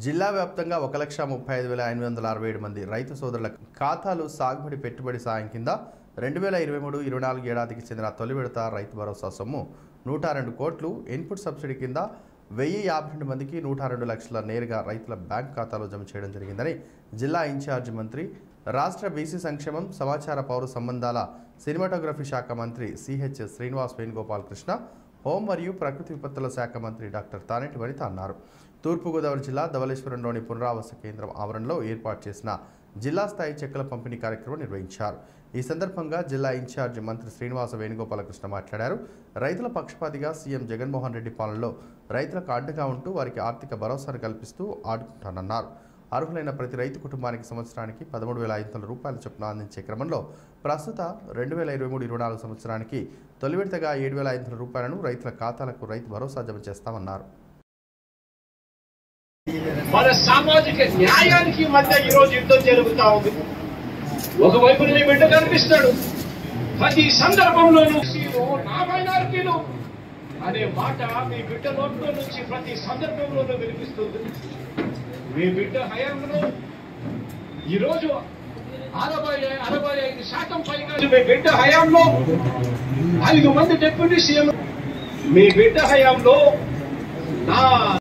జిల్లా వ్యాప్తంగా ఒక లక్ష ముప్పై ఐదు వేల ఎనిమిది వందల అరవై ఏడు మంది రైతు సోదరుల ఖాతాలు సాగుబడి పెట్టుబడి సాయం కింద రెండు వేల ఇరవై మూడు ఇరవై నాలుగు ఏడాదికి చెందిన తొలి విడత రైతు భరోసా సొమ్ము నూట రెండు కోట్లు ఇన్పుట్ సబ్సిడీ కింద వెయ్యి యాభై రెండు మందికి నూట రెండు లక్షల నేరుగా రైతుల బ్యాంక్ ఖాతాలో జమ చేయడం జరిగిందని జిల్లా ఇన్ఛార్జి మంత్రి రాష్ట్ర బీసీ సంక్షేమం సమాచార పౌర సంబంధాల సినిమాటోగ్రఫీ శాఖ మంత్రి సిహెచ్ శ్రీనివాస్ వేణుగోపాల్ కృష్ణ హోం మరియు ప్రకృతి విపత్తుల శాఖ మంత్రి డాక్టర్ తానేటి వనిత అన్నారు తూర్పుగోదావరి జిల్లా ధవళేశ్వరంలోని పునరావాస కేంద్రం ఆవరణలో ఏర్పాటు చేసిన జిల్లా స్థాయి చెక్కుల పంపిణీ కార్యక్రమం నిర్వహించారు ఈ సందర్భంగా జిల్లా ఇన్ఛార్జి మంత్రి శ్రీనివాస వేణుగోపాలకృష్ణ మాట్లాడారు రైతుల పక్షపాతిగా సీఎం జగన్మోహన్ రెడ్డి పాలనలో రైతులకు అండగా ఉంటూ వారికి ఆర్థిక భరోసాను కల్పిస్తూ ఆడుకుంటానన్నారు అర్హులైన ప్రతి రైతు కుటుంబానికి సంవత్సరానికి పదమూడు వేల ఐదు వందల రూపాయల చొప్పున అందించే క్రమంలో ప్రస్తుత రెండు వేల ఇరవై మూడు ఇరవై నాలుగు సంవత్సరానికి తొలి విడతగా ఏడు వేల ఐదు వందల రూపాయలను రైతుల ఖాతాలకు రైతు భరోసా జమ చేస్తామన్నారు మన సామాజిక న్యాయానికి మధ్య ఈ రోజు యుద్ధం జరుగుతా ఉంది ఒకవైపు నీ బిడ్డ కనిపిస్తాడు ప్రతి సందర్భంలోనూ "సీను, నా మైనారిటీలు అనే మాట మీ బిడ్డ నోట్లో నుంచి ప్రతి సందర్భంలోనూ వినిపిస్తుంది మీ బిడ్డ హయాంలో ఈరోజు అరవై అరవై ఐదు శాతం పైగా మీ బిడ్డ హయాంలో ఐదు మంది డిప్యూటీ సీఎం మీ బిడ్డ హయాంలో నా